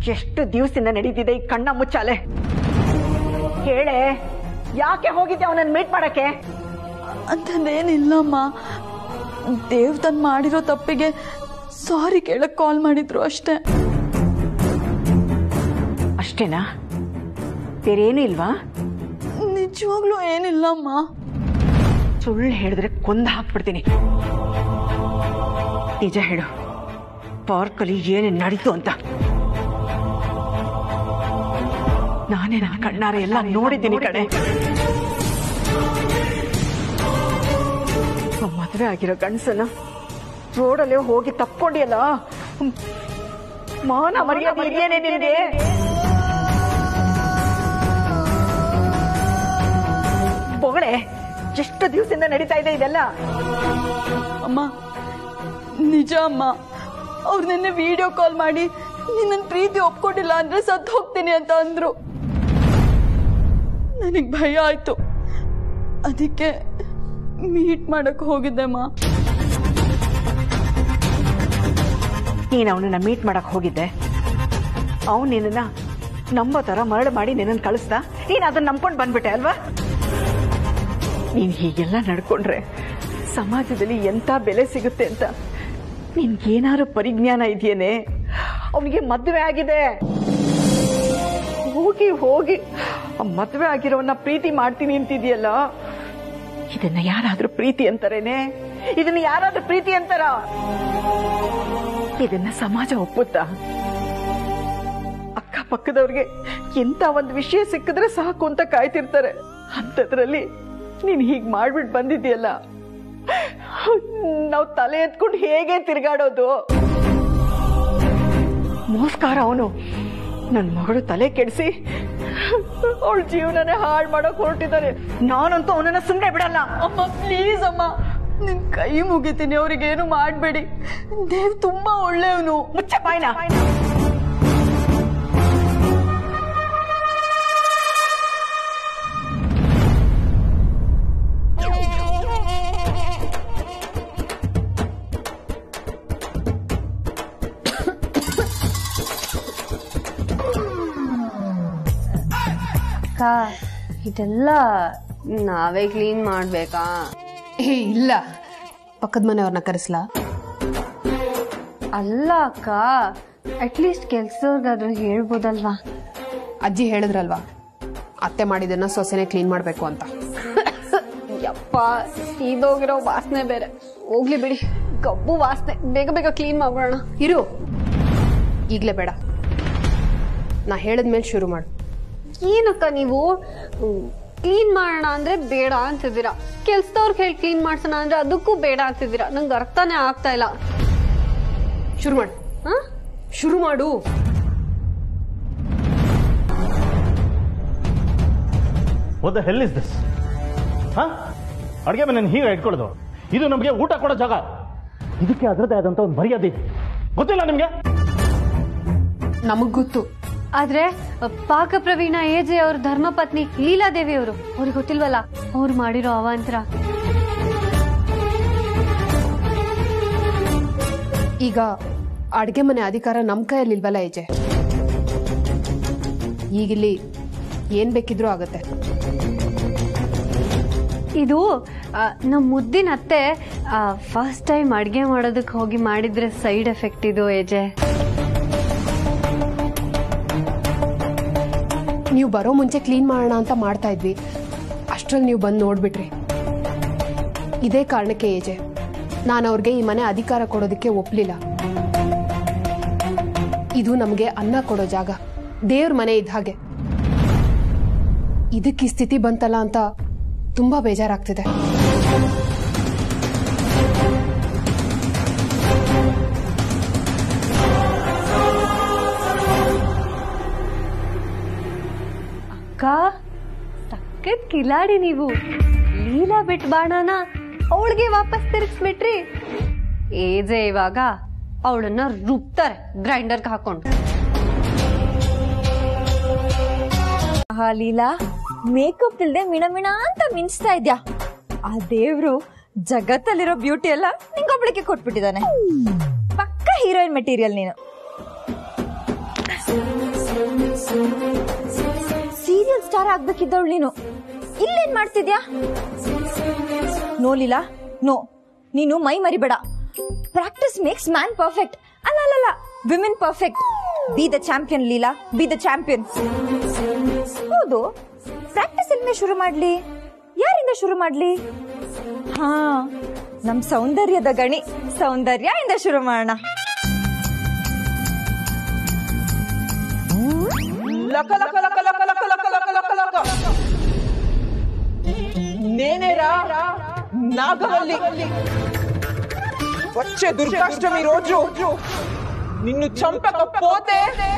ಎಷ್ಟು ದಿವಸದಿಂದ ನಡೀತಿದೆ ಈ ಕಣ್ಣ ಮುಚ್ಚಾಲೆ ಹೇಳೆ ಯಾಕೆ ಹೋಗಿದ್ದೆ ಅವನನ್ನ ಮೀಟ್ ಮಾಡಕ್ಕೆ ಅಂತಂದೇನಿಲ್ಲಮ್ಮ ದೇವ್ ತನ್ ಮಾಡಿರೋ ತಪ್ಪಿಗೆ ಸಾರಿ ಕೇಳಕ್ ಕಾಲ್ ಮಾಡಿದ್ರು ಅಷ್ಟೇ ಅಷ್ಟೇನಾ ಬೇರೇನು ಇಲ್ವಾ ನಿಜವಾಗ್ಲೂ ಏನಿಲ್ಲಮ್ಮ ಸುಳ್ಳು ಹೇಳಿದ್ರೆ ಕೊಂದು ಹಾಕ್ಬಿಡ್ತೀನಿ ನಿಜ ಹೇಳು ಪಾರ್ಕಲ್ಲಿ ಏನೇನು ನಡೀತು ಅಂತ ನಾನೇ ನನ್ನ ಕಣ್ಣಾರೆ ಎಲ್ಲ ನೋಡಿದ್ದೀನಿ ಕಡೆ ಮದುವೆ ಆಗಿರೋ ಗಂಡಸನ್ನ ರೋಡಲ್ಲೇ ಹೋಗಿ ತಪ್ಕೊಂಡಿಯಲ್ಲ ಹ್ಮ್. ಮಾನ ಮರ್ಯಾದೆ ಇದೆಯೇನೆ ನಿನ್ಗೆ ಬೊಗಳೆ ಎಷ್ಟು ದಿವಸದಿಂದ ನಡೀತಾ ಇದೆ ಇದೆಲ್ಲ ಅಮ್ಮ ನಿಜ ಅಮ್ಮ ಅವ್ರು ನಿನ್ನೆ ವಿಡಿಯೋ ಕಾಲ್ ಮಾಡಿ ನಿನ್ನ ಪ್ರೀತಿ ಒಪ್ಕೊಂಡಿಲ್ಲ ಅಂದ್ರೆ ಸತ್ತು ಹೋಗ್ತೀನಿ ಅಂತ ಅಂದ್ರು ನನಗ್ ಭಯ ಆಯ್ತು ಅದಕ್ಕೆ ಮೀಟ್ ಮಾಡಕ್ ಹೋಗಿದ್ದೆ ಅಮ್ಮ ನೀನು ಅವನನ್ನ ಮೀಟ್ ಮಾಡಕ್ ಹೋಗಿದ್ದೆ ಅವನು ನಿನ್ನ ನಂಬೋ ತರ ಮರಳು ಮಾಡಿ ನಿನ್ನನ್ನು ಕಳಿಸ್ದ ನೀನು ಅದನ್ನ ನಂಬ್ಕೊಂಡು ಬಂದ್ಬಿಟ್ಟೆ ಅಲ್ವಾ ನೀನು ಹೀಗೆಲ್ಲ ನಡ್ಕೊಂಡ್ರೆ ಸಮಾಜದಲ್ಲಿ ಎಂತ ಬೆಲೆ ಸಿಗುತ್ತೆ ಅಂತ ನಿನ್ಗೇನಾದ್ರು ಪರಿಜ್ಞಾನ ಇದೆಯೇನೆ ಅವನಿಗೆ ಮದುವೆ ಆಗಿದೆ ಹೋಗಿ ಹೋಗಿ ಆ ಮದುವೆ ಆಗಿರೋನ್ನ ಪ್ರೀತಿ ಮಾಡ್ತೀನಿ ಅಂತಿದ್ಯಲ್ಲ ಇದನ್ನ ಯಾರಾದ್ರೂ ಪ್ರೀತಿ ಅಂತಾರೇನೆ ಇದನ್ನ ಯಾರಾದ್ರೂ ಪ್ರೀತಿ ಅಂತಾರ ಇದನ್ನ ಸಮಾಜ ಒಪ್ಪುತ್ತಾ ಅಕ್ಕಪಕ್ಕದವ್ರಿಗೆ ಎಂತ ಒಂದು ವಿಷಯ ಸಿಕ್ಕಿದ್ರೆ ಸಾಕು ಅಂತ ಕಾಯ್ತಿರ್ತಾರೆ ಅಂಥದ್ರಲ್ಲಿ ನೀನ್ ಹೀಗ್ ಮಾಡ್ಬಿಟ್ಟು ಬಂದಿದ್ಯಲ್ಲ ನಾವು ತಲೆ ಎತ್ಕೊಂಡು ಹೇಗೆ ತಿರ್ಗಾಡೋದು ಮೋಸ್ಕಾರ ಅವನು ನನ್ನ ಮಗಳು ತಲೆ ಕೆಡಿಸಿ ಅವಳ ಜೀವನನೇ ಹಾಳು ಮಾಡಕ್ ಹೊರಟಿದ್ದಾರೆ ನಾನಂತೂ ಅವನನ್ನ ಸುಮ್ಮನೆ ಬಿಡಲ್ಲ ಅಮ್ಮ ಪ್ಲೀಸ್ ಅಮ್ಮ ನಿನ್ ಕೈ ಮುಗಿತೀನಿ ಅವ್ರಿಗೇನು ಮಾಡ್ಬೇಡಿ ದೇವ್ ತುಂಬಾ ಒಳ್ಳೆಯವನು ಮುಚ್ಚ ಬಾಯ್ನ ಅಕ್ಕ ಇದೆಲ್ಲ ನಾವೇ ಕ್ಲೀನ್ ಮಾಡ್ಬೇಕಾ ಏ ಇಲ್ಲ ಪಕ್ಕದ ಮನೆಯವ್ರನ್ನ ಕರೆಸ್ಲಾ ಅಲ್ಲ ಅಕ್ಕ ಅಟ್ಲೀಸ್ಟ್ ಕೆಲ್ಸದವ್ರಿಗಾದ್ರೂ ಹೇಳ್ಬೋದಲ್ವಾ ಅಜ್ಜಿ ಹೇಳಿದ್ರಲ್ವಾ ಅತ್ತೆ ಮಾಡಿದನ್ನ ಸೊಸೆನೆ ಕ್ಲೀನ್ ಮಾಡ್ಬೇಕು ಅಂತ ಯಪ್ಪ ಸೀದೋಗಿರೋ ವಾಸನೆ ಬೇರೆ ಹೋಗ್ಲಿ ಬಿಡಿ ಗಬ್ಬು ವಾಸನೆ ಬೇಗ ಬೇಗ ಕ್ಲೀನ್ ಮಾಡ್ಬಿಡೋಣ ಇರು ಈಗ್ಲೇ ಬೇಡ ನಾ ಹೇಳಿದ್ಮೇಲೆ ಶುರು ಮಾಡು ಏನಕ್ಕ ನೀವು ಕ್ಲೀನ್ ಮಾಡೋಣ ಅಂದ್ರೆ ಬೇಡ ಅಂತಿದ್ದೀರಾ ಕೆಲ್ಸದವ್ರಿಗೆ ಹೇಳಿ ಕ್ಲೀನ್ ಮಾಡ್ಸೋಣ ಅಂದ್ರೆ ಅದಕ್ಕೂ ಬೇಡ ಅಂತಿದ್ದೀರಾ ನಂಗೆ ಅರ್ಥನೇ ಆಗ್ತಾ ಇಲ್ಲ ಶುರು ಮಾಡು ಹಾ ಶುರು ಮಾಡು what the hell is this ಹಾ ಅಡುಗೆ ಮನೆ ಹೀಗೆ ಇಟ್ಕೊಳ್ಳೋದು ಇದು ನಮಗೆ ಊಟ ಕೊಡೋ ಜಾಗ ಇದಕ್ಕೆ ಅದರದ್ದೇ ಆದಂತ ಒಂದು ಮರ್ಯಾದೆ ಇದೆ ಗೊತ್ತಿಲ್ಲ ನಿಮಗೆ ನಮಗ್ ಗೊತ್ತು ಆದ್ರೆ ಪಾಕ ಪ್ರವೀಣ ಏಜೆ ಅವ್ರ ಧರ್ಮಪತ್ನಿ ಲೀಲಾದೇವಿ ಅವರು ಅವ್ರಿಗೆ ಗೊತ್ತಿಲ್ವಲ್ಲ ಅವ್ರು ಮಾಡಿರೋ ಅವಾಂತರ ಈಗ ಅಡ್ಗೆ ಮನೆ ಅಧಿಕಾರ ನಮ್ ಕೈಯಲ್ಲಿಲ್ವಲ್ಲ ಏಜೆ ಈಗಿಲ್ಲಿ ಏನ್ ಬೇಕಿದ್ರೂ ಆಗತ್ತೆ ಇದು ಆ, ನಮ್ ಮುದ್ದಿನ ಅತ್ತೆ ಫಸ್ಟ್ ಟೈಮ್ ಅಡ್ಗೆ ಮಾಡೋದಕ್ಕೆ ಹೋಗಿ ಮಾಡಿದ್ರೆ ಸೈಡ್ ಎಫೆಕ್ಟ್ ಇದು ಏಜೆ ನೀವು ಬರೋ ಮುಂಚೆ ಕ್ಲೀನ್ ಮಾಡೋಣ ಅಂತ ಮಾಡ್ತಾ ಇದ್ವಿ ಅಷ್ಟ್ರಲ್ಲಿ ನೀವು ಬಂದು ನೋಡ್ಬಿಟ್ರಿ ಇದೇ ಕಾರಣಕ್ಕೆ ಏಜೆ ನಾನು ಅವ್ರಿಗೆ ಈ ಮನೆ ಅಧಿಕಾರ ಕೊಡೋದಕ್ಕೆ ಒಪ್ಲಿಲ್ಲ ಇದು ನಮಗೆ ಅನ್ನ ಕೊಡೋ ಜಾಗ ದೇವ್ರ ಮನೆ ಇದ್ದ ಹಾಗೆ ಇದಕ್ಕೆ ಈ ಸ್ಥಿತಿ ಬಂತಲ್ಲ ಅಂತ ತುಂಬಾ ಬೇಜಾರಾಗ್ತಿದೆ ಅಕ್ಕ ಸಖತ್ ಕಿಲಾಡಿ ನೀವು ಲೀಲಾ ಬಿಟ್ ಬಾಣನ ಅವಳಿಗೆ ವಾಪಸ್ ತಿರುಗಿಸ್ಬಿಟ್ರಿ ಏಜೆ ಇವಾಗ ಅವಳನ್ನ ರುಬ್ತಾರೆ ಗ್ರೈಂಡರ್ಗೆ ಹಾಕೊಂಡು ಆಹಾ ಲೀಲಾ ಮೇಕಪ್ ಇಲ್ದೆ ಮಿಣ ಮಿಣ ಅಂತ ಮಿಂಚ್ತಾ ಇದ್ಯಾ ಆ ದೇವ್ರು ಜಗತ್ತಲ್ಲಿರೋ ಬ್ಯೂಟಿ ಎಲ್ಲ ನಿಂಗೊಬ್ಳಿಗೆ ಕೊಟ್ಬಿಟ್ಟಿದ್ದಾನೆ ಪಕ್ಕ ಹೀರೋಯಿನ್ ಮೆಟೀರಿಯಲ್ ನೀನು ಸೀರಿಯಲ್ ಸ್ಟಾರ್ ಆಗ್ಬೇಕಿದ್ದವಳು ನೀನು ಇಲ್ಲೇನ್ ಮಾಡ್ತಿದ್ಯಾ ನೋ ಲೀಲಾ ನೋ ನೀನು ಮೈ ಮರಿಬೇಡ ಪ್ರಾಕ್ಟೀಸ್ ಮೇಕ್ಸ್ ಮ್ಯಾನ್ ಪರ್ಫೆಕ್ಟ್ ಅಲ್ಲ ಅಲ್ಲ ಅಲ್ಲ women perfect be the champion Leela be the champion ಹೌದು ಪ್ರಾಕ್ಟೀಸ್ ಎಲ್ಲಿಂದ ಶುರು ಮಾಡ್ಲಿ ಯಾರಿಂದ ಶುರು ಮಾಡ್ಲಿ ಹಾ ನಮ್ ಸೌಂದರ್ಯದ ಗಣಿ ಸೌಂದರ್ಯ ಇಂದ ಶುರು ಮಾಡೋಣ ಲಕ ಲಕ ಲಕ ಲಕ ಲಕ ಲಕ ಲಕ ಲಕ ಲಕ నేనేరా నాగవల్లి వచ్చే దుర్గాష్టమి రోజు నిన్ను చంపకపోతే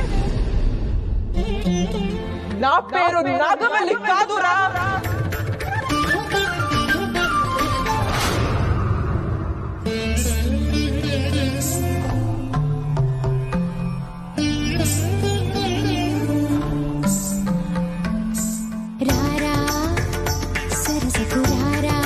నా పేరు నాగవల్లి కాదురా రారా సరసకు రారా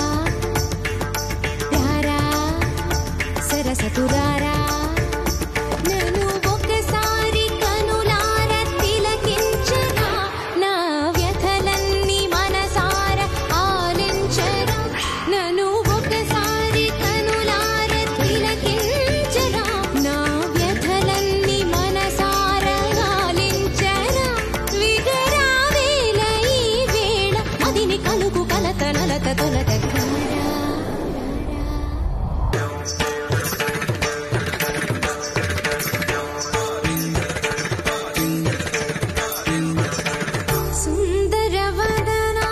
రారా సరసకు రారా నన్ను ఒకసారి కనులార తిలకించరా నా వ్యథలన్నీ మనసార ఆలించరా నన్ను ఒకసారి కనులార తిలకించరా నా వ్యథలన్నీ మనసార ఆలించరా విగరావేల ఈ వేళ అదిని కలుగు కలత నలత తొలత సుందరవదనా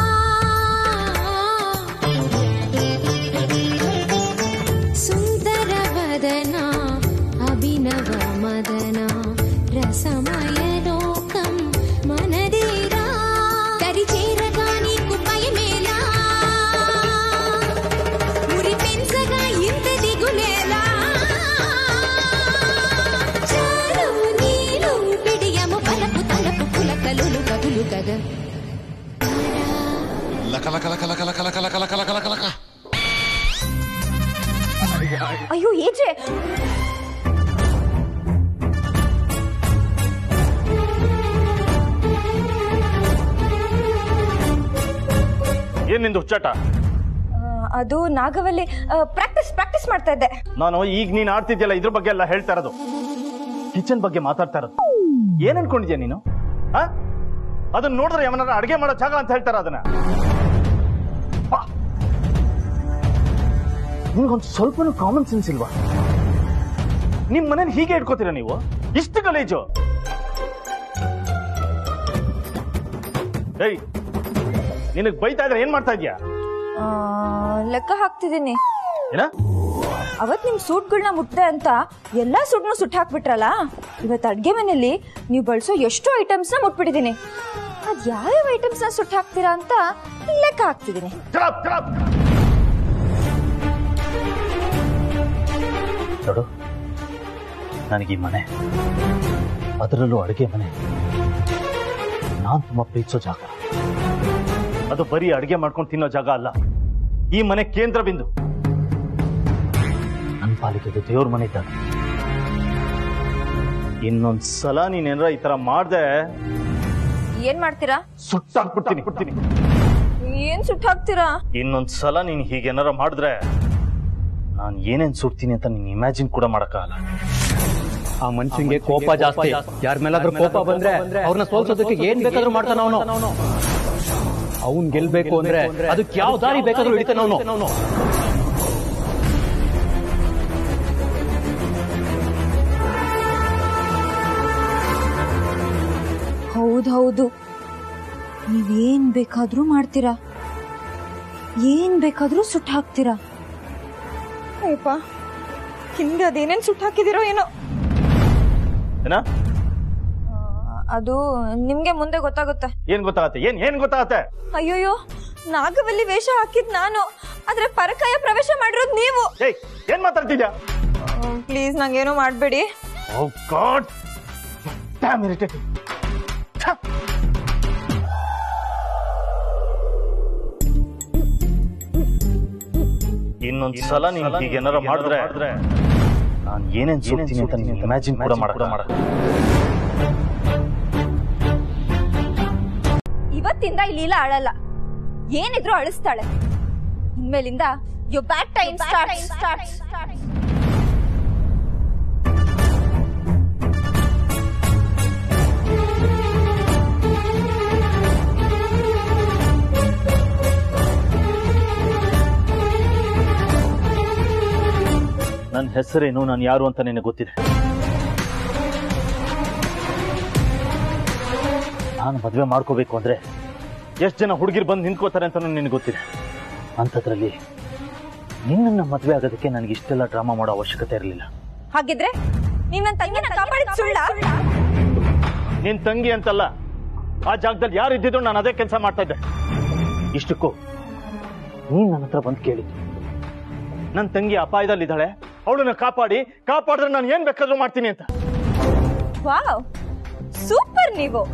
సుందరవదనా అభినవ మదనా రసమయ లోకం మనదేరా దరి చేరగా నీకు భయమేలా ఉరి పెంచగా ఇంత దిగులేలా చాలు నీలు పిడియము బలపు తలపు పులకలులు కదులు గగ లక లక లక లక లక లక లక లక లక లక లక ಅಯ್ಯೋ ಏಜೆ ಏನ್ ನಿಂದು ಹುಚ್ಚಾಟ ಅದು ನಾಗವಲ್ಲಿ ಪ್ರಾಕ್ಟೀಸ್ ಪ್ರಾಕ್ಟೀಸ್ ಮಾಡ್ತಾ ಇದ್ದೆ ನಾನು ಈಗ ನೀನ್ ಆಡ್ತಿದ್ಯಲ್ಲ ಇದ್ರ ಬಗ್ಗೆ ಎಲ್ಲ ಹೇಳ್ತಾ ಇರೋದು ಕಿಚನ್ ಬಗ್ಗೆ ಮಾತಾಡ್ತಾ ಇರೋದು ಏನ್ ಅನ್ಕೊಂಡಿದ್ಯಾ ನೀನು ಆ? ಅದನ್ನ ನೋಡಿದ್ರೆ ಅವನ ಅಡಿಗೆ ಮಾಡೋ ಜಾಗ ಅಂತ ಹೇಳ್ತಾರ ಅದನ್ನ ಬಾ. ನಿಮ್ಗೊಂದು ಸ್ವಲ್ಪನೂ ಕಾಮನ್ ಸೆನ್ಸ್ ಇಲ್ವಾ ನಿಮ್ ಮನೇಲಿ ಹೀಗೆ ಇಟ್ಕೋತೀರಾ ನೀವು ಇಷ್ಟು ಗಲೀಜು ಏಯ್ ನಿನಗ್ ಬೈತಾ ಇದ್ರೆ ಏನ್ ಮಾಡ್ತಾ ಇದ್ಯಾ ಆ, ಲೆಕ್ಕ ಹಾಕ್ತಿದ್ದೀನಿ ಏನ ಅವತ್ ನಿಮ್ ಸೂಟ್ಗಳನ್ನ ಮುಟ್ದೆ ಅಂತ ಎಲ್ಲಾ ಸೂಟ್ನು ಸುಟ್ಟು ಹಾಕ್ಬಿಟ್ರಲ್ಲ ಇವತ್ತು ಅಡ್ಗೆ ಮನೆಯಲ್ಲಿ ನೀವು ಬಳಸೋ ಎಷ್ಟೋ ಐಟಮ್ಸ್ ನ ಮುಟ್ಬಿಟ್ಟಿದ್ದೀನಿ ಅದ್ ಯಾವ್ಯಾವ ಐಟಮ್ಸ್ ನ ಸುಟ್ಟು ಹಾಕ್ತೀರಾ ಅಂತ ಲೆಕ್ಕ ಹಾಕ್ತಿದ್ದೀನಿ Shut up, shut up. ನೋಡು ನನಗೆ ಈ ಮನೆ ಅದರಲ್ಲೂ ಅಡುಗೆ ಮನೆ ನಾನ್ ತುಂಬಾ ಪ್ರೀತಿಸೋ ಜಾಗ ಅದು ಬರೀ ಅಡುಗೆ ಮಾಡ್ಕೊಂಡು ತಿನ್ನೋ ಜಾಗ ಅಲ್ಲ ಈ ಮನೆ ಕೇಂದ್ರ ಬಿಂದು ನನ್ನ ಪಾಲಿಗೆ ಇದು ದೇವ್ರ ಮನೆ ಇದ್ದಾಗ ಇನ್ನೊಂದ್ ಸಲ ನೀನೇನಾರ ಈ ತರ ಮಾಡ್ದೆ ಏನ್ ಮಾಡ್ತೀರಾ ಸುಟ್ಟಾಕ್ಬಿಡ್ತೀನಿ ಬಿಡ್ತೀನಿ ಏನ್ ಸುಟ್ಟು ಹಾಕ್ತೀರಾ ಇನ್ನೊಂದ್ ಸಲ ನೀನ್ ಹೀಗೇನಾರ ಮಾಡಿದ್ರೆ ನಾನು ಏನೇನ್ ಸುಡ್ತೀನಿ ಅಂತ ನೀನ್ ಇಮ್ಯಾಜಿನ್ ಕೂಡ ಮಾಡಕ್ಕಾಗಲ್ಲ ಆ ಮನುಷ್ಯಂಗೆ ಕೋಪ ಜಾಸ್ತಿ ಯಾರ ಮೇಲಾದ್ರೂ ಕೋಪ ಬಂದ್ರೆ ಅವ್ರನ್ನ ಸೋಲ್ಸೋದಕ್ಕೆ ಏನ್ ಬೇಕಾದ್ರೂ ಮಾಡ್ತಾನ ಅವನು ಅವ್ನ್ ಗೆಲ್ಬೇಕು ಅಂದ್ರೆ ಅದಕ್ಕೆ ಯಾವ ದಾರಿ ಬೇಕಾದ್ರೂ ಹಿಡಿತಾನ ಅವನು ಹೌದೌದು ನೀವೇನ್ ಬೇಕಾದ್ರೂ ಮಾಡ್ತೀರಾ ಏನ್ ಬೇಕಾದ್ರೂ ಸುಟ್ಟು ಹಾಕ್ತೀರಾ ಅಯ್ಯಪ್ಪ ಹಿಂದೆ ಅದೇನೇನ್ ಸುಟ್ಟು ಹಾಕಿದಿರೋ ಏನೋ ಏನ ಅದು ನಿಮ್ಗೆ ಮುಂದೆ ಗೊತ್ತಾಗುತ್ತೆ ಏನ್ ಗೊತ್ತಾಗತ್ತೆ ಏನ್ ಏನ್ ಗೊತ್ತಾಗತ್ತೆ ಅಯ್ಯೋಯ್ಯೋ ನಾಗವಲ್ಲಿ ವೇಷ ಹಾಕಿದ್ ನಾನು ಆದ್ರೆ ಪರಕಾಯ ಪ್ರವೇಶ ಮಾಡಿರೋದು ನೀವು ಏಯ್ ಏನ್ ಮಾತಾಡ್ತಿದ್ಯಾ ಪ್ಲೀಸ್ ನಂಗೇನು ಮಾಡ್ಬೇಡಿ ಓ ಗಾಡ್ ಡ್ಯಾಮ್ ಇರಿಟೇಟ್ ಇನ್ನೊಂದ್ ಸಲ ನೀನ್ ಹೀಗೆ ಏನಾರ ಮಾಡಿದ್ರೆ ನಾನು ಏನೇನ್ ಸುಡ್ತೀನಿ ಅಂತ ನೀನ್ ಇಮ್ಯಾಜಿನ್ ಕೂಡ ಮಾಡಕ್ ಇವತ್ತಿಂದ ಈ ಲೀಲಾ ಅಳಲ್ಲ ಏನಿದ್ರು ಅಳಿಸ್ತಾಳೆ ಇನ್ಮೇಲಿಂದ ಯು ಬ್ಯಾಡ್ ಟೈಮ್ ಸ್ಟಾರ್ಟ್ ನನ್ನ ಹೆಸರೇನು ನಾನು ಯಾರು ಅಂತ ನಿನಗೆ ಗೊತ್ತಿದೆ ನಾನು ಮದುವೆ ಮಾಡ್ಕೋಬೇಕು ಅಂದ್ರೆ ಎಷ್ಟು ಜನ ಹುಡುಗಿರು ಬಂದು ನಿಂತ್ಕೋತಾರೆ ಅಂತ ನಿನಗೆ ಗೊತ್ತಿದೆ ಅಂಥದ್ರಲ್ಲಿ ನಿನ್ನನ್ನು ಮದುವೆ ಆಗೋದಕ್ಕೆ ನನಗೆ ಇಷ್ಟೆಲ್ಲ ಡ್ರಾಮಾ ಮಾಡೋ ಅವಶ್ಯಕತೆ ಇರಲಿಲ್ಲ ಹಾಗಿದ್ರೆ ನೀವ್ ನನ್ನ ತಂಗಿನ ಕಾಪಾಡಿದ್ ಸುಳ್ಳ ನಿನ್ ತಂಗಿ ಅಂತಲ್ಲ ಆ ಜಾಗದಲ್ಲಿ ಯಾರು ಇದ್ದಿದ್ರು ನಾನು ಅದೇ ಕೆಲಸ ಮಾಡ್ತಾ ಇದ್ದೆ ಇಷ್ಟಕ್ಕೂ ನೀನ್ ನನ್ನ ಹತ್ರ ಬಂದು ಕೇಳಿದ್ದು ನನ್ನ ತಂಗಿ ಅಪಾಯದಲ್ಲಿದ್ದಾಳೆ ಅವಳನ್ನ ಕಾಪಾಡಿ ಕಾಪಾಡಿದ್ರೆ ನಾನು ಏನ್ ಬೇಕಾದ್ರೂ ಮಾಡ್ತೀನಿ ಅಂತ ವಾವ್ ಸೂಪರ್ ನೀವು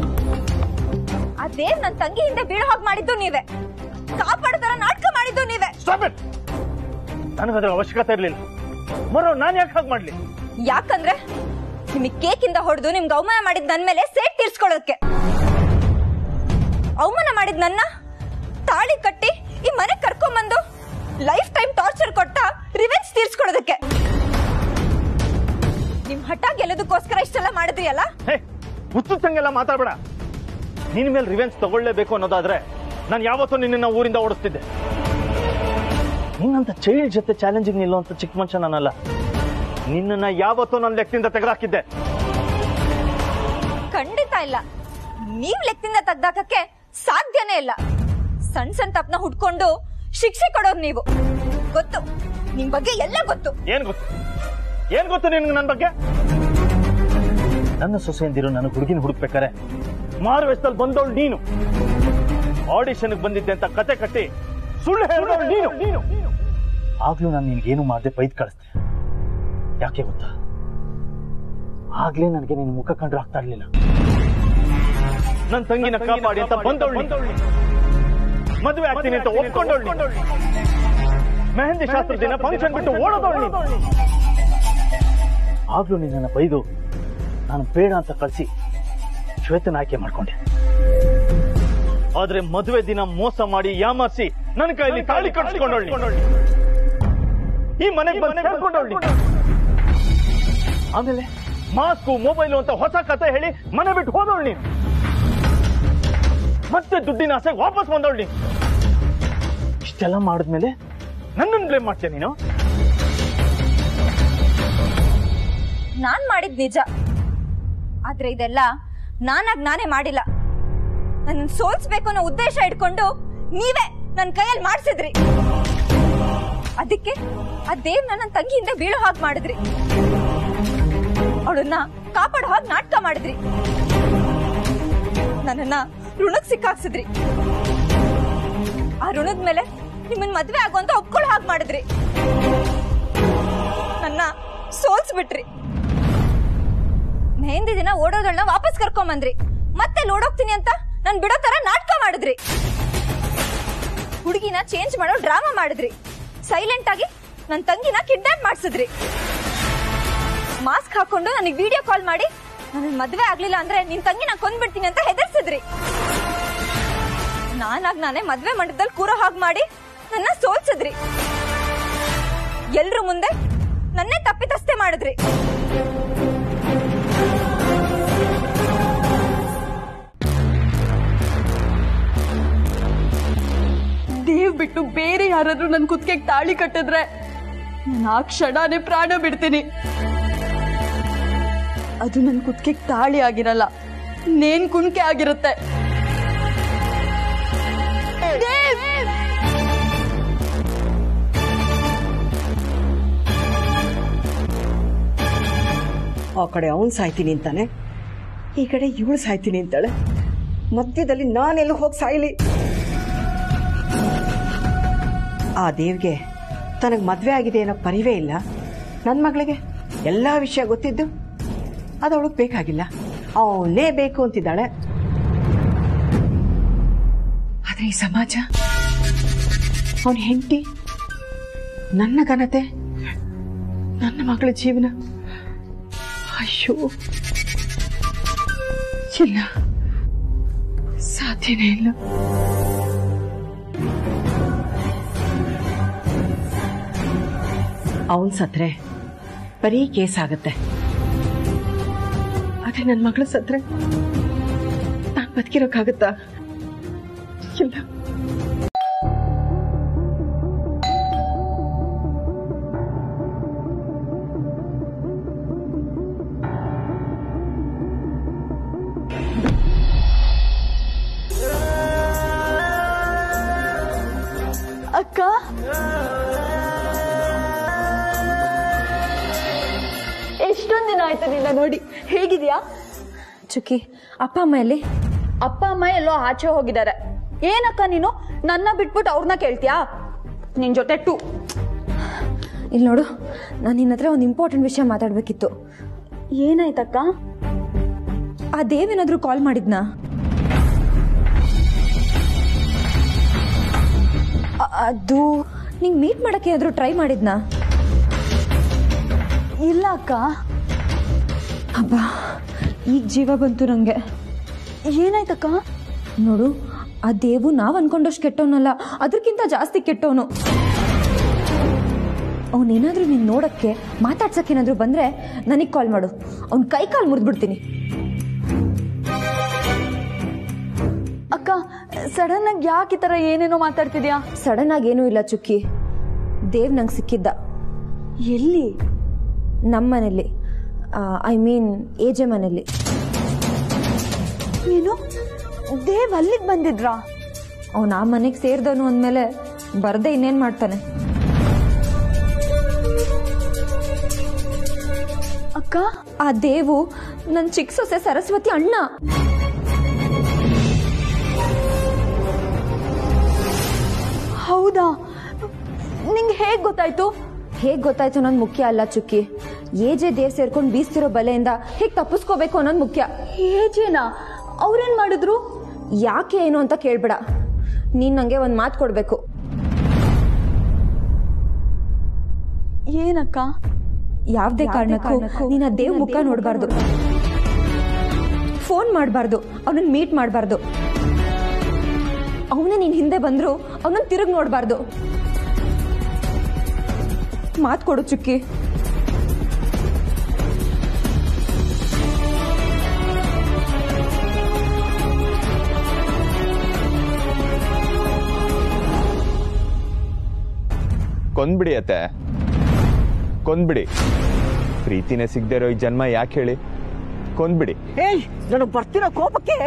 ಆ ದೇವ್ ನನ್ ತಂಗಿ ಹಿಂದೆ ಬೀಳೋ ಹಾಗೆ ಮಾಡಿದ್ದು ನೀವೇ ಕಾಪಾಡ್ತಾರ ನಾಟಕ ಮಾಡಿದ್ದು ನೀವೇ ನನಗದ್ರ ಅವಶ್ಯಕತೆ ಇರಲಿಲ್ಲ ಮರೋ ನಾನು ಯಾಕೆ ಹಾಗೆ ಮಾಡ್ಲಿ ಯಾಕಂದ್ರೆ ನಿಮಗ್ ಕೇಕ್ ಇಂದ ಹೊಡೆದು ನಿಮ್ಗೆ ಅವಮಾನ ಮಾಡಿದ್ ನನ್ ಮೇಲೆ ಸೇಟ್ ತೀರ್ಸ್ಕೊಳ್ಳೋದಕ್ಕೆ ಅವಮಾನ ಮಾಡಿದ್ ನನ್ನ ತಾಳಿ ಕಟ್ಟಿ ಈ ಮನೆ ಕರ್ಕೊಂಬಂದು ಲೈಫ್ ಟೈಮ್ ಟಾರ್ಚರ್ ಕೊಟ್ಟ ರಿವೆಂಜ್ ತೀರ್ಸ್ಕೊಳ್ಳೋದಕ್ಕೆ ನಿಮ್ ಹಠ ಗೆಲ್ಲೋದಕ್ಕೋಸ್ಕರ ಇಷ್ಟೆಲ್ಲ ಮಾಡಿದ್ರಿ ಅಲ್ಲ ಹೇ ಹುಚ್ಚುತ್ತಂಗೆಲ್ಲ ಮಾತಾಡಬೇಡ ನಿನ್ನ ಮೇಲೆ ರಿವೆನ್ಸ್ ತಗೊಳ್ಳೇಬೇಕು ಅನ್ನೋದಾದ್ರೆ ನಾನು ಯಾವತ್ತೂ ನಿನ್ನ ಊರಿಂದ ಓಡಿಸ್ತಿದ್ದೆ ನಿನ್ನಂತ ಚೈಲ್ಡ್ ಜೊತೆ ಚಾಲೆಂಜಿಂಗ್ ನಿಲ್ಲುವಂತ ಚಿಕ್ಕ ಮನುಷ್ಯ ನಾನಲ್ಲ ನಿನ್ನನ್ನ ಯಾವತ್ತೂ ನನ್ನ ಲೆಕ್ಕದಿಂದ ತೆಗೆದಾಕಿದ್ದೆ ಖಂಡಿತ ಇಲ್ಲ ನೀವ್ ಲೆಕ್ಕದಿಂದ ತೆಗ್ದಾಕಕ್ಕೆ ಸಾಧ್ಯನೇ ಇಲ್ಲ ಸಣ್ಣ ಸಣ್ಣ ತಪ್ಪನ ಹುಡ್ಕೊಂಡು ಶಿಕ್ಷೆ ಕೊಡೋರು ನೀವು ಗೊತ್ತು ನಿಮ್ ಬಗ್ಗೆ ಎಲ್ಲ ಗೊತ್ತು ಏನ್ ಗೊತ್ತು ಏನ್ ಗೊತ್ತು ನಿನ್ಗೆ ನನ್ನ ಬಗ್ಗೆ ನನ್ನ ಸೊಸೆಯಂದಿರು ನನಗೆ ಹುಡುಗಿನ ಹುಡುಕ್ಬೇಕಾರೆ ಮಾರು ವೆಚ್ಚದಲ್ಲಿ ಬಂದವಳು ನೀನು ಆಡಿಷನ್ಗೆ ಬಂದಿದ್ದೆ ಅಂತ ಕತೆ ಕಟ್ಟಿ ಸುಳ್ಳು ಹೇಳಿದವಳು ನೀನು ನೀನು ಆಗ್ಲೂ ನಾನು ನಿನ್ಗೇನು ಮಾಡದೆ ಬೈದ್ ಕಳಿಸ್ದೆ ಯಾಕೆ ಗೊತ್ತಾ ಆಗ್ಲೇ ನನಗೆ ನಿನ್ನ ಮುಖ ಕಂಡ್ರೆ ಆಗ್ತಾ ಇರ್ಲಿಲ್ಲ ನನ್ನ ತಂಗಿನ ಕಾಪಾಡಿ ಅಂತ ಬಂದವಳು ನೀನು. ಮದುವೆ ಆಗ್ತೀನಿ ಅಂತ ಒಪ್ಕೊಂಡವಳು ನೀನು. ಮೆಹಂದಿ ಶಾಸ್ತ್ರ ದಿನ ಫಂಕ್ಷನ್ ಬಿಟ್ಟು ಓಡೋದವಳು ನೀನು. ಆಗ್ಲೂ ನಿನ್ನನ್ನು ಬೈದು ನಾನು ಬೇಡ ಅಂತ ಕಳಿಸಿ ಶ್ವೇತನ ಆಯ್ಕೆ ಮಾಡ್ಕೊಂಡೆ ಆದ್ರೆ ಮದುವೆ ದಿನ ಮೋಸ ಮಾಡಿ ಯಾಮಾರಿಸಿ ನನ್ನ ಕೈಯಲ್ಲಿ ತಾಳಿ ಕಟ್ಸ್ಕೊಂಡವಳು ನೀನು. ಈ ಮನೆಗೆ ಬಂದು ಸೇರ್ಕೊಂಡವಳು ನೀನು. ಆಮೇಲೆ ಮಾಸ್ಕು ಮೊಬೈಲು ಅಂತ ಹೊಸ ಕತೆ ಹೇಳಿ ಮನೆ ಬಿಟ್ಟು ಹೋದವಳು ನೀನು ಮತ್ತೆ ದುಡ್ಡಿನ ಆಸೆ ವಾಪಸ್ ಬಂದವಳು ನೀನು ಇಷ್ಟೆಲ್ಲ ಮಾಡಿದ್ಮೇಲೆ ನನ್ನನ್ನು ಬ್ಲೇಮ್ ಮಾಡ್ತೀಯ ನೀನು ನಾನ್ ಮಾಡಿದ್ ನಿಜ ಆದ್ರೆ ಇದೆಲ್ಲ ನಾನಾಗ್ ನಾನೇ ಮಾಡಿಲ್ಲ ನನ್ನ ಸೋಲ್ಸ್ಬೇಕು ಅನ್ನೋ ಉದ್ದೇಶ ಇಟ್ಕೊಂಡು ನೀವೇ ನನ್ನ ಕೈಯಲ್ಲಿ ಮಾಡಿಸಿದ್ರಿ ಅದಕ್ಕೆ ಆ ದೇವ್ ನನ್ನ ತಂಗಿಯಿಂದ ಬೀಳೋ ಹಾಗೆ ಮಾಡಿದ್ರಿ ಅವಳನ್ನ ಕಾಪಾಡೋ ಹಾಗೆ ನಾಟಕ ಮಾಡಿದ್ರಿ ನನ್ನನ್ನ ಋಣಕ್ ಸಿಕ್ಕಾಕ್ಸಿದ್ರಿ ಆ ಋಣದ ಮೇಲೆ ನಿಮ್ಮನ್ ಮದ್ವೆ ಆಗುವಂತ ಒಪ್ಕೊಳ್ಳೋ ಹಾಗೆ ಮಾಡಿದ್ರಿ ನನ್ನ ಸೋಲ್ಸ್ಬಿಟ್ರಿ ಮೆಹಂದಿ ದಿನ ಓಡೋದಳ್ನ ವಾಪಸ್ ಕರ್ಕೊಂಬಂದ್ರಿ ಮತ್ತೆ ಓಡೋಗ್ತೀನಿ ಅಂತ ನನ್ ಬಿಡೋ ತರ ನಾಟಕ ಮಾಡಿದ್ರಿ ಹುಡುಗಿನ ಚೇಂಜ್ ಮಾಡೋ ಡ್ರಾಮಾ ಮಾಡಿದ್ರಿ ಸೈಲೆಂಟ್ ಆಗಿ ನನ್ ತಂಗಿನ ಕಿಡ್ನಾಪ್ ಮಾಡ್ಸಿದ್ರಿ ಮಾಸ್ಕ್ ಹಾಕೊಂಡು ನನಗೆ ವಿಡಿಯೋ ಕಾಲ್ ಮಾಡಿ ನನ್ನ ಮದ್ವೆ ಆಗ್ಲಿಲ್ಲ ಅಂದ್ರೆ ನಿನ್ ತಂಗಿನ ಕೊಂದ್ಬಿಡ್ತೀನಿ ಅಂತ ಹೆದರ್ಸಿದ್ರಿ ನಾನಾಗ್ ನಾನೇ ಮದ್ವೆ ಮಂಡಪದಲ್ಲಿ ಕೂರೋ ಹಾಗೆ ಮಾಡಿ ನನ್ನ ಸೋಲ್ಸಿದ್ರಿ ಎಲ್ರ ಮುಂದೆ ನನ್ನೇ ತಪ್ಪಿತಸ್ಥೆ ಮಾಡಿದ್ರಿ ದೇವ್ ಬಿಟ್ಟು ಬೇರೆ ಯಾರಾದ್ರೂ ನನ್ ಕುತ್ತಿಗೆ ತಾಳಿ ಕಟ್ಟಿದ್ರೆ ನಾನು ಆ ಕ್ಷಣನೇ ಪ್ರಾಣ ಬಿಡ್ತೀನಿ ಅದು ನನ್ ಕುತ್ತಿಗೆ ತಾಳಿ ಆಗಿರಲ್ಲ ನೇನ್ ಕುಣ್ಕೆ ಆಗಿರುತ್ತೆ ದೇವ್! ಆ ಕಡೆ ಅವನ್ ಸಾಯ್ತೀನಿ ಅಂತಾನೆ ಈ ಕಡೆ ಇವಳು ಸಾಯ್ತೀನಿ ಅಂತಾಳೆ ಮಧ್ಯದಲ್ಲಿ ನಾನೆಲ್ಲ ಹೋಗಿ ಸಾಯ್ಲಿ ಆ ದೇವ್ಗೆ ತನಗೆ ಮದ್ವೆ ಆಗಿದೆ ಅನ್ನೋ ಪರಿವೇ ಇಲ್ಲ ನನ್ನ ಮಗಳಿಗೆ ಎಲ್ಲ ವಿಷಯ ಗೊತ್ತಿದ್ದು ಅದು ಅವಳಿಗೆ ಬೇಕಾಗಿಲ್ಲ ಅವನೇ ಬೇಕು ಅಂತಿದ್ದಾಳೆ ಆದ್ರೆ ಈ ಸಮಾಜ ಅವನ ಹೆಂಡತಿ ನನ್ನ ಘನತೆ ನನ್ನ ಮಗಳ ಜೀವನ ಅಯ್ಯೋ ಇಲ್ಲ ಸಾಧ್ಯನೇ ಇಲ್ಲ ಅವನ್ ಸತ್ರೆ ಬರೀ ಕೇಸ್ ಆಗತ್ತೆ ಅದೇ ನನ್ನ ಮಗಳು ಸತ್ರೆ ನಾನ್ ಬದುಕಿರೋಕ್ಕಾಗತ್ತಾ ಇಲ್ಲ ಅಕ್ಕ ಎಷ್ಟೊಂದ್ ದಿನ ಆಯ್ತು ನಿನ್ನ ನೋಡಿ ಹೇಗಿದ್ಯಾ ಚುಕ್ಕಿ ಅಪ್ಪ ಅಮ್ಮ ಎಲ್ಲಿ ಅಪ್ಪ ಅಮ್ಮ ಎಲ್ಲೋ ಆಚೆ ಹೋಗಿದ್ದಾರೆ ಏನಕ್ಕ ನೀನು ನನ್ನ ಬಿಟ್ಬಿಟ್ಟು ಅವ್ರನ್ನ ಕೇಳ್ತೀಯಾ ನಿನ್ ಜೊತೆ ಟು ಇಲ್ಲಿ ನೋಡು ನಾನು ನಿನ್ನ ಹತ್ರ ಒಂದು ಇಂಪಾರ್ಟೆಂಟ್ ವಿಷಯ ಮಾತಾಡ್ಬೇಕಿತ್ತು ಏನಾಯ್ತಕ್ಕ ಆ ದೇವೇನಾದ್ರೂ ಕಾಲ್ ಮಾಡಿದ್ನಾ ಅ- ಅದು ನಿಂಗೆ ಮೀಟ್ ಮಾಡಕ್ಕೆ ಏನಾದ್ರೂ ಟ್ರೈ ಮಾಡಿದ್ನಾ ಇಲ್ಲ ಅಕ್ಕ ಅಬ್ಬಾ ಈಗ ಜೀವ ಬಂತು ನಂಗೆ ಏನಾಯ್ತಕ್ಕ ನೋಡು ಆ ದೇವು ನಾವ್ ಅನ್ಕೊಂಡಷ್ಟು ಕೆಟ್ಟವನಲ್ಲ ಅದಕ್ಕಿಂತ ಜಾಸ್ತಿ ಕೆಟ್ಟವನು ಅವನೇನಾದ್ರೂ ನೀನ್ ನೋಡಕ್ಕೆ ಮಾತಾಡ್ಸಕ್ಕೆ ಏನಾದ್ರೂ ಬಂದ್ರೆ ನನಗ್ ಕಾಲ್ ಮಾಡು ಅವ್ನ ಕೈ ಕಾಲು ಮುರಿದ್ಬಿಡ್ತೀನಿ ಅಕ್ಕ ಸಡನ್ ಆಗಿ ಯಾಕೆ ಈ ತರ ಏನೇನೋ ಮಾತಾಡ್ತಿದ್ಯಾ ಸಡನ್ ಆಗಿ ಏನೂ ಇಲ್ಲ ಚುಕ್ಕಿ ದೇವ್ ನಂಗೆ ಸಿಕ್ಕಿದ್ದ ಎಲ್ಲಿ ನಮ್ಮ ಮನೇಲಿ ಐ ಮೀನ್ ಏಜೆ ಮನೇಲಿ ಏನು ದೇವ್ ಅಲ್ಲಿಗೆ ಬಂದಿದ್ರಾ ಅವನು ಆ ಮನೆಗೆ ಸೇರಿದವನು ಅಂದಮೇಲೆ ಬರ್ದೆ ಇನ್ನೇನು ಮಾಡ್ತಾನೆ ಅಕ್ಕ ಆ ದೇವು ನನ್ನ ಚಿಕ್ಕ ಸೊಸೆ ಸರಸ್ವತಿ ಅಣ್ಣ ಹೌದಾ ನಿಂಗೆ ಹೇಗ್ ಗೊತ್ತಾಯ್ತು ಹೇಗ್ ಗೊತ್ತಾಯ್ತು ಅನ್ನೋದು ಮುಖ್ಯ ಅಲ್ಲ ಚುಕ್ಕಿ ಏಜೆ ದೇವ್ ಸೇರ್ಕೊಂಡು ಬೀಸ್ತಿರೋ ಬಲೆಯಿಂದ ಹೇಗ್ ತಪ್ಪಿಸ್ಕೋಬೇಕು ಅನ್ನೋದು ಮುಖ್ಯ ಏಜೇನಾ ಅವ್ರೇನ್ ಮಾಡಿದ್ರು ಯಾಕೆ ಏನು ಅಂತ ಕೇಳ್ಬೇಡ ನೀನ್ ನಂಗೆ ಒಂದ್ ಮಾತು ಕೊಡ್ಬೇಕು ಏನಕ್ಕ ಯಾವ್ದೇ ಕಾರಣಕ್ಕೂ ನೀನ್ ಆ ದೇವ್ ಮುಖ ನೋಡ್ಬಾರ್ದು ಫೋನ್ ಮಾಡಬಾರ್ದು ಅವನನ್ನ ಮೀಟ್ ಮಾಡಬಾರ್ದು ಅವನೇ ನೀನ್ ಹಿಂದೆ ಬಂದ್ರು ಅವನನ್ನ ತಿರುಗಿ ನೋಡ್ಬಾರ್ದು ಮಾತ್ ಕೊಡು ಚುಕ್ಕಿ ಕೊಂದ್ಬಿಡಿ ಅತ್ತೆ ಕೊಂದ್ಬಿಡಿ ಪ್ರೀತಿನೇ ಸಿಗದೆ ಇರೋ ಈ ಜನ್ಮ ಯಾಕೆ ಹೇಳಿ ಕೊಂದ್ಬಿಡಿ ಏಯ್ ನನಗೆ ಬರ್ತಿರೋ ಕೋಪಕ್ಕೆ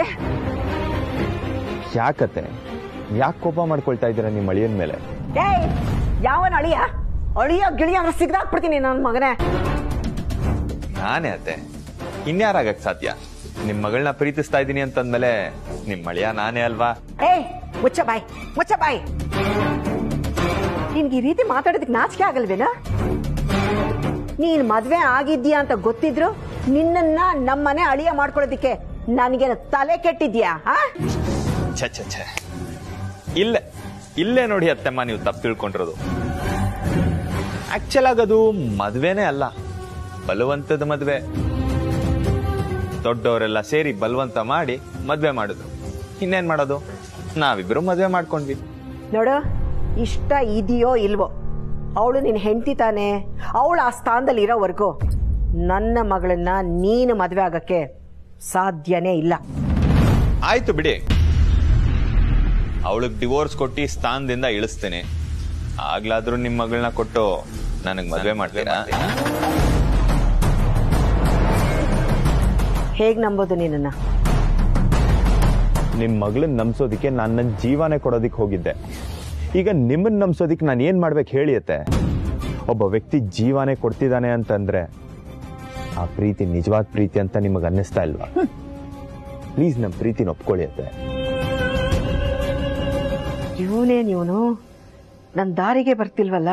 ಯಾಕತ್ತೆ ಯಾಕೆ ಕೋಪ ಮಾಡ್ಕೊಳ್ತಾ ಇದ್ದೀರಾ ನಿಮ್ಮ ಅಳಿಯನ ಮೇಲೆ ಏಯ್ ಯಾವನ ಅಳಿಯ ಅಳಿಯ ಗಿಳಿಯ ಸಿಗ್ದಾಕ್ಬಿಡ್ತೀನಿ ನನ್ನ ಮಗನೇ ನಾನೇ ಅತ್ತೆ ಇನ್ಯಾರಾಗಕ್ ಸಾಧ್ಯ ನಿಮ್ ಮಗಳನ್ನ ಪ್ರೀತಿಸ್ತಾ ಇದ್ದೀನಿ ಅಂತಂದ್ಮೇಲೆ ನಿಮ್ ಅಳಿಯ ನಾನೇ ಅಲ್ವಾ ಏಯ್ ಮುಚ್ಚ ಬಾಯ್ ಮುಚ್ಚ ಬಾಯ್ ನಿನ್ಗೆ ಈ ರೀತಿ ಮಾತಾಡೋದಕ್ಕೆ ನಾಚಿಕೆ ಆಗಲ್ವೇನ ನೀನ್ ಮದ್ವೆ ಆಗಿದ್ಯಾ ಅಂತ ಗೊತ್ತಿದ್ರು ನಿನ್ನನ್ನ ನಮ್ಮನೆ ಅಳಿಯ ಮಾಡ್ಕೊಳ್ಳೋದಿಕ್ಕೆ ನನಗೆ ತಲೆ ಕೆಟ್ಟಿದ್ಯಾ ಆ ಛೆ ಛೆ ಛೆ ಇಲ್ಲೇ ಇಲ್ಲೇ ನೋಡಿ ಅತ್ತೆಮ್ಮ ನೀವು ತಪ್ಪು ತಿಳ್ಕೊಂಡಿರೋದು ಆಕ್ಚುಲ್ ಆಗದು ಮದ್ವೆನೇ ಅಲ್ಲ ಬಲವಂತದ ಮದ್ವೆ ದೊಡ್ಡವರೆಲ್ಲ ಸೇರಿ ಬಲವಂತ ಮಾಡಿ ಮದ್ವೆ ಮಾಡಿದ್ರು ಇನ್ನೇನ್ ಮಾಡೋದು ನಾವಿಬ್ರು ಮದ್ವೆ ಮಾಡ್ಕೊಂಡ್ವಿ ನೋಡು ಇಷ್ಟ ಇದೆಯೋ ಇಲ್ವೋ ಅವಳು ನಿನ್ ಹೆಂಡತಿ ತಾನೆ ಅವಳು ಆ ಸ್ಥಾನದಲ್ಲಿ ಇರೋವರೆಗೂ ನನ್ನ ಮಗಳನ್ನ ನೀನು ಮದ್ವೆ ಆಗಕ್ಕೆ ಸಾಧ್ಯನೇ ಇಲ್ಲ ಆಯ್ತು ಬಿಡಿ ಅವಳಿಗೆ ಡಿವೋರ್ಸ್ ಕೊಟ್ಟು ಸ್ಥಾನದಿಂದ ಇಳಿಸ್ತೇನೆ ಆಗ್ಲಾದ್ರೂ ನಿಮ್ ಮಗಳನ್ನ ಕೊಟ್ಟು ನನಗ್ ಮದ್ವೆ ಮಾಡ್ತೀರಾ ಹೇಗ್ ನಂಬೋದು ನಿನ್ನನ್ನ ನಿಮ್ ಮಗಳನ್ನ ನಂಬ್ಸೋದಿಕ್ಕೆ ನಾನು ನನ್ನ ಜೀವನೇ ಕೊಡೋದಿಕ್ ಹೋಗಿದ್ದೆ ಈಗ ನಿಮ್ಮನ್ನ ನಂಬ್ಸೋದಿಕ್ ನಾನು ಏನ್ ಮಾಡ್ಬೇಕು ಹೇಳಿಯತ್ತೆ ಒಬ್ಬ ವ್ಯಕ್ತಿ ಜೀವನೇ ಕೊಡ್ತಿದ್ದಾನೆ ಅಂತಂದ್ರೆ ಆ ಪ್ರೀತಿ ನಿಜವಾದ ಪ್ರೀತಿ ಅಂತ ನಿಮಗೆ ಅನ್ನಿಸ್ತಾ ಇಲ್ವಾ ಪ್ಲೀಸ್ ನಮ್ಮ ಪ್ರೀತಿನ ಒಪ್ಕೊಳ್ಳಿಯತ್ತೆ ಇವನೇನ್ ಇವನು ನನ್ ದಾರಿಗೆ ಬರ್ತಿಲ್ವಲ್ಲ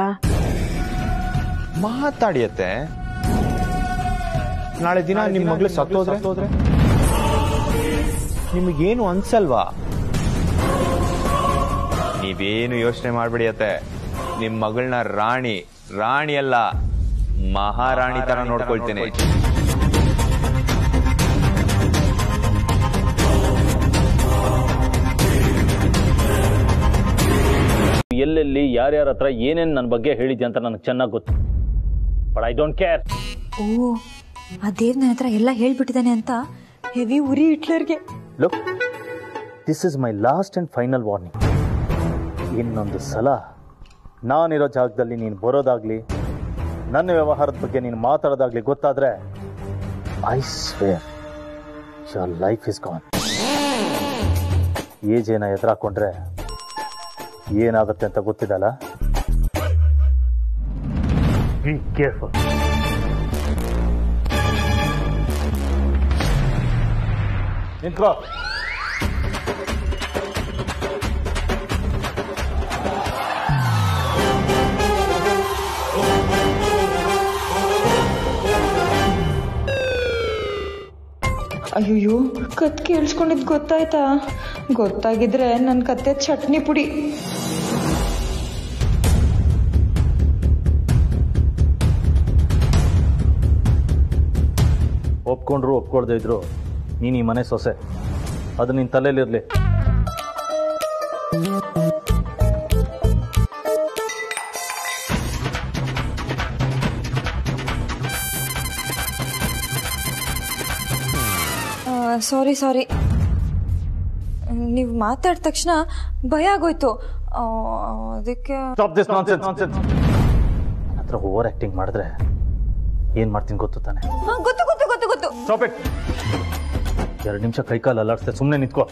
ಮಾತಾಡಿಯತ್ತೆ ನಾಳೆ ದಿನ ನಿಮ್ ಮಗಳು ಸತ್ತೋದ್ರೆ ನಿಮಗೇನು ಅನ್ಸಲ್ವಾ ನೀವೇನು ಯೋಚನೆ ಮಾಡ್ಬಿಡಿ ಅತ್ತೆ ನಿಮ್ ಮಗಳನ್ನ ರಾಣಿ ರಾಣಿ ಅಲ್ಲ ಮಹಾರಾಣಿ ತರ ನೋಡ್ಕೊಳ್ತೇನೆ ಎಲ್ಲೆಲ್ಲಿ ಯಾರ್ಯಾರ ಹತ್ರ ಏನೇನು ನನ್ನ ಬಗ್ಗೆ ಹೇಳಿದ್ಯಾ ಅಂತ ನನಗೆ ಚೆನ್ನಾಗಿ ಗೊತ್ತು ಬಟ್ ಐ ಡೋಂಟ್ ಕೇರ್ ಓ ಆ ದೇವ್ ನನ್ನ ಹತ್ರ ಎಲ್ಲ ಹೇಳ್ಬಿಟ್ಟಿದ್ದಾನೆ ಅಂತ ಹೆವಿ ಉರಿ ಹಿಟ್ಲರ್ಗೆ look this is my last and final warning ಇನ್ನೊಂದು ಸಲ ನಾನಿರೋ ಜಾಗದಲ್ಲಿ ನೀನು ಬರೋದಾಗ್ಲಿ ನನ್ನ ವ್ಯವಹಾರದ ಬಗ್ಗೆ ನೀನು ಮಾತಾಡೋದಾಗ್ಲಿ ಗೊತ್ತಾದ್ರೆ I swear your life is gone ಏಜ್ ಏನ ಎದುರಾಕೊಂಡ್ರೆ ಏನಾಗುತ್ತೆ ಅಂತ ಗೊತ್ತಿದಲ್ಲ ಬಿ ಕೇರ್ಫುಲ್ ನಿಂತ್ಕೋ ಅಯ್ಯೋ ಕತ್ ಕೇಳಿಸ್ಕೊಂಡಿದ್ ಗೊತ್ತಾಯ್ತಾ ಗೊತ್ತಾಗಿದ್ರೆ ನನ್ನ ಕತ್ತೆ ಚಟ್ನಿ ಪುಡಿ ಒಪ್ಕೊಂಡ್ರು ಒಪ್ಕೊಳ್ದೇ ಇದ್ರು ನೀನು ಈ ಮನೆ ಸೊಸೆ ಅದು ನಿನ್ನ ತಲೆಯಲ್ಲಿರಲಿ ಸಾರಿ ಸಾರಿ ನೀವು ಮಾತಾಡಿದ ತಕ್ಷಣ ಭಯ ಆಗೋಯ್ತು ಆ, ಅದಕ್ಕೆ ಸ್ಟಾಪ್ ದಿಸ್ ನಾನ್ಸೆನ್ಸ್ ನಾನ್ಸೆನ್ಸ್ ಹತ್ರ ಓವರ್ ಆಕ್ಟಿಂಗ್ ಮಾಡಿದ್ರೆ ಏನು ಮಾಡ್ತೀನಿ ಗೊತ್ತು ತಾನೆ ಹಾ, ಗೊತ್ತು ಗೊತ್ತು ಗೊತ್ತು ಗೊತ್ತು ಸ್ಟಾಪ್ ಇಟ್ ಎರಡು ನಿಮಿಷ ಕೈಕಾಲು ಅಲ್ಲಾಡ್ಸ್ದೆ ಸುಮ್ಮನೆ ನಿಂತ್ಕೋ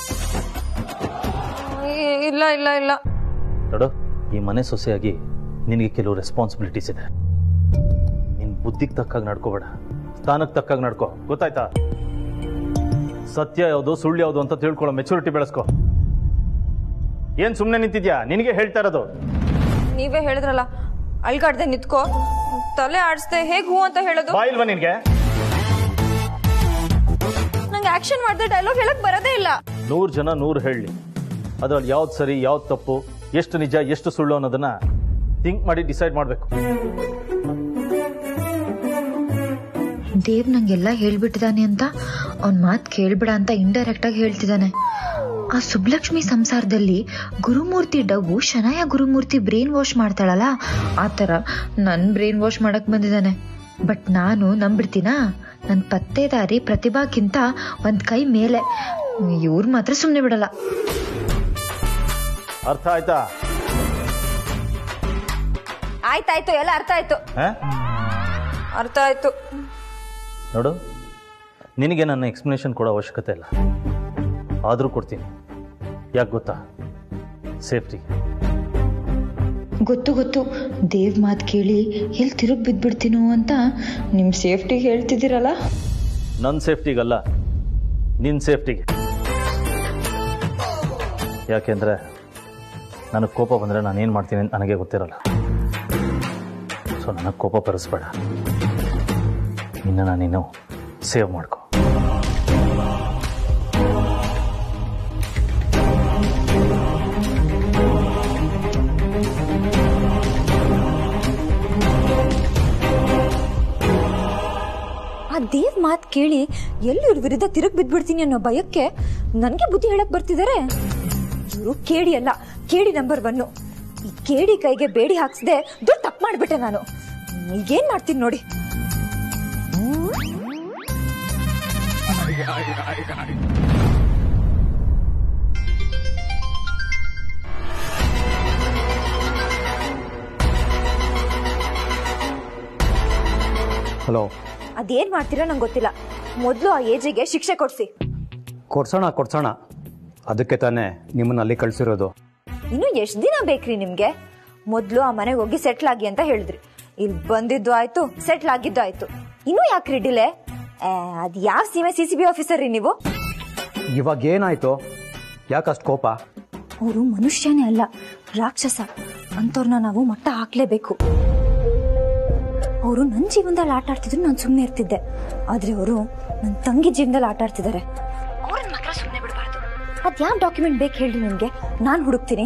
ಏ, ಇಲ್ಲ ಇಲ್ಲ ಇಲ್ಲ ನೋಡು ಈ ಮನೆ ಸೊಸೆಯಾಗಿ ನಿನಗೆ ಕೆಲವು ರೆಸ್ಪಾನ್ಸಿಬಿಲಿಟೀಸ್ ಇದೆ ನಿನ್ ಬುದ್ಧಿಗೆ ತಕ್ಕಾಗಿ ನಡ್ಕೋಬೇಡ ಸ್ಥಾನಕ್ಕೆ ತಕ್ಕಾಗಿ ನಡ್ಕೋ ಗೊತ್ತಾಯ್ತಾ ಸತ್ಯ ಯಾವುದು ಸುಳ್ಳು ಯಾವುದು ಅಂತ ತಿಳ್ಕೊಳ್ಳೋ ಮೆಚುರಿಟಿ ಬೆಳೆಸ್ಕೋ ಏನ್ ಸುಮ್ಮನೆ ನಿಂತಿದ್ಯಾ ನಿನಗೆ ಹೇಳ್ತಾ ಇರೋದು ನೀವೇ ಹೇಳಿದ್ರಲ್ಲ ಅಳ್ಗಾಡ್ದೆ ನಿತ್ಕೋ ತಲೆ ಆಡಿಸ್ದೆ ಹೇಗ್ ಹೂ ಅಂತ ಹೇಳೋದು ಬಾ ಇಲ್ವಾ ನಿನ್ಗೆ ನಂಗೆ ಆಕ್ಷನ್ ಮಾಡಿದ್ರೆ ಡೈಲಾಗ್ ಹೇಳಕ್ ಬರೋದೇ ಇಲ್ಲ ನೂರು ಜನ ನೂರು ಹೇಳಲಿ ಅದ್ರಲ್ಲಿ ಯಾವ್ದು ಸರಿ ಯಾವ್ದು ತಪ್ಪು ಎಷ್ಟು ನಿಜ ಎಷ್ಟು ಸುಳ್ಳು ಅನ್ನೋದನ್ನ ಥಿಂಕ್ ಮಾಡಿ ಡಿಸೈಡ್ ಮಾಡಬೇಕು ದೇವ್ ನಂಗೆಲ್ಲ ಹೇಳ್ಬಿಟ್ಟಿದಾನೆ ಅಂತ ಅವ್ನ್ ಮಾತ್ ಕೇಳ್ಬೇಡ ಅಂತ ಇಂಡೈರೆಕ್ಟ್ ಆಗಿ ಹೇಳ್ತಿದ್ದಾನೆ ಆ ಸುಬ್ಲಕ್ಷ್ಮಿ ಸಂಸಾರದಲ್ಲಿ ಗುರುಮೂರ್ತಿ ಡವ್ವು ಶನಾಯ ಗುರುಮೂರ್ತಿ ಬ್ರೈನ್ ವಾಶ್ ಮಾಡ್ತಾಳಲ್ಲ ಆ ತರ ನನ್ ಬ್ರೈನ್ ವಾಶ್ ಮಾಡಕ್ ಬಂದಿದ್ದಾನೆ ಬಟ್ ನಾನು ನಂಬಿಡ್ತೀನಾ ನನ್ ಪತ್ತೇದಾರಿ ಪ್ರತಿಭಾಕ್ಕಿಂತ ಒಂದ್ ಕೈ ಮೇಲೆ ಇವ್ರು ಮಾತ್ರ ಸುಮ್ನೆ ಬಿಡಲ್ಲ ಅರ್ಥ ಆಯ್ತಾ ಆಯ್ತಾಯ್ತು ಎಲ್ಲ ಅರ್ಥ ಆಯ್ತು ಹ? ಅರ್ಥ ಆಯ್ತು ನೋಡು ನಿನಗೆ ನನ್ನ ಎಕ್ಸ್ಪ್ಲನೇಷನ್ ಕೊಡೋ ಅವಶ್ಯಕತೆ ಇಲ್ಲ ಆದರೂ ಕೊಡ್ತೀನಿ ಯಾಕೆ ಗೊತ್ತಾ ಸೇಫ್ಟಿ ಗೊತ್ತು ಗೊತ್ತು ದೇವ್ ಮಾತ್ ಕೇಳಿ ಎಲ್ಲಿ ತಿರುಗ್ ಬಿದ್ಬಿಡ್ತೀನೋ ಅಂತ ನಿಮ್ ಸೇಫ್ಟಿಗೆ ಹೇಳ್ತಿದ್ದೀರಲ್ಲ ನನ್ನ ಸೇಫ್ಟಿಗಲ್ಲ ನಿನ್ನ ಸೇಫ್ಟಿಗೆ ಯಾಕೆಂದ್ರೆ ನನಗೆ ಕೋಪ ಬಂದರೆ ನಾನು ಏನು ಮಾಡ್ತೀನಿ ಅಂತ ನನಗೆ ಗೊತ್ತಿರಲ್ಲ ಸೊ ನನಗೆ ಕೋಪ ಬರೆಸ್ಬೇಡ ನಿನ್ನ ನೀನು ಸೇವ್ ಮಾಡ್ಕೊ ಆ ದೇವ್ ಮಾತ್ ಕೇಳಿ ಎಲ್ಲಿ ಇವ್ರ ವಿರುದ್ಧ ತಿರುಗ್ ಬಿದ್ಬಿಡ್ತೀನಿ ಅನ್ನೋ ಭಯಕ್ಕೆ ನನ್ಗೆ ಬುದ್ಧಿ ಹೇಳಕ್ ಬರ್ತಿದ್ದಾರೆ ಇವರು ಕೇಡಿ ಅಲ್ಲ ಕೇಡಿ ನಂಬರ್ ಒನ್ನು ಈ ಕೇಡಿ ಕೈಗೆ ಬೇಡಿ ಹಾಕ್ಸದೆ ದೊಡ್ಡ ತಪ್ಪು ಮಾಡ್ಬಿಟ್ಟೆ ನಾನು ಈಗೇನ್ ಮಾಡ್ತೀನಿ ನೋಡಿ ಹಲೋ ಅದೇನ್ ಮಾಡ್ತೀರೋ ನಂಗೆ ಗೊತ್ತಿಲ್ಲ ಮೊದಲು ಆ ಏಜಿಗೆ ಶಿಕ್ಷೆ ಕೊಡ್ಸಿ ಕೊಡ್ಸೋಣ ಕೊಡ್ಸೋಣ ಅದಕ್ಕೆ ತಾನೇ ನಿಮ್ಮನ್ನ ಅಲ್ಲಿ ಕಳ್ಸಿರೋದು ಇನ್ನು ಎಷ್ಟು ದಿನ ಬೇಕ್ರಿ ನಿಮ್ಗೆ ಮೊದ್ಲು ಆ ಮನೆಗೆ ಹೋಗಿ ಸೆಟ್ಲ್ ಆಗಿ ಅಂತ ಹೇಳಿದ್ರಿ ಇಲ್ಲಿ ಬಂದಿದ್ದು ಆಯ್ತು ಸೆಟ್ಲ್ ಆಗಿದ್ದು ಆಯ್ತು ಇನ್ನೂ ಯಾಕ್ರಿ ಡಿಲೆ ಅದ್ ಯಾವ ಸೀಮೆ ಸಿ ಸಿ ಬಿ ಆಫೀಸರ್ ರೀ ನೀವು ಇವಾಗ ಏನಾಯ್ತು ಯಾಕಷ್ಟು ಕೋಪ ಅವರು ಮನುಷ್ಯನೇ ಅಲ್ಲ ರಾಕ್ಷಸ ಅಂತವ್ರನ್ನ ನಾವು ಮಟ್ಟ ಹಾಕ್ಲೇಬೇಕು ಅವರು ನನ್ನ ಜೀವನದಲ್ಲಿ ಆಟ ಆಡ್ತಿದ್ರು ನಾನು ಸುಮ್ಮನೆ ಇರ್ತಿದ್ದೆ ಆದ್ರೆ ಅವರು ನನ್ನ ತಂಗಿ ಜೀವನದಲ್ಲಿ ಆಟ ಆಡ್ತಿದ್ದಾರೆ ಅವ್ರನ್ನ ಮಾತ್ರ ಸುಮ್ಮನೆ ಬಿಡಬಾರ್ದು ಅದ್ ಯಾವ ಡಾಕ್ಯುಮೆಂಟ್ ಬೇಕು ಹೇಳಿ ನಿಮ್ಗೆ ನಾನು ಹುಡುಕ್ತೀನಿ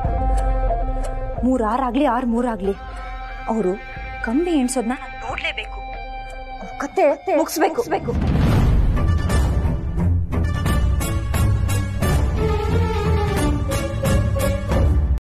ಮೂರ್ ಆರಾಗ್ಲಿ ಆರ್ ಮೂರಾಗ್ಲಿ ಅವರು ಕಂಬಿ ಎಣ್ಸೋದ್ನ ನಾನ್ ನೋಡ್ಲೇಬೇಕು ಅವ್ರ್ ಕತೆ ಮುಗಿಸ್ಬೇಕು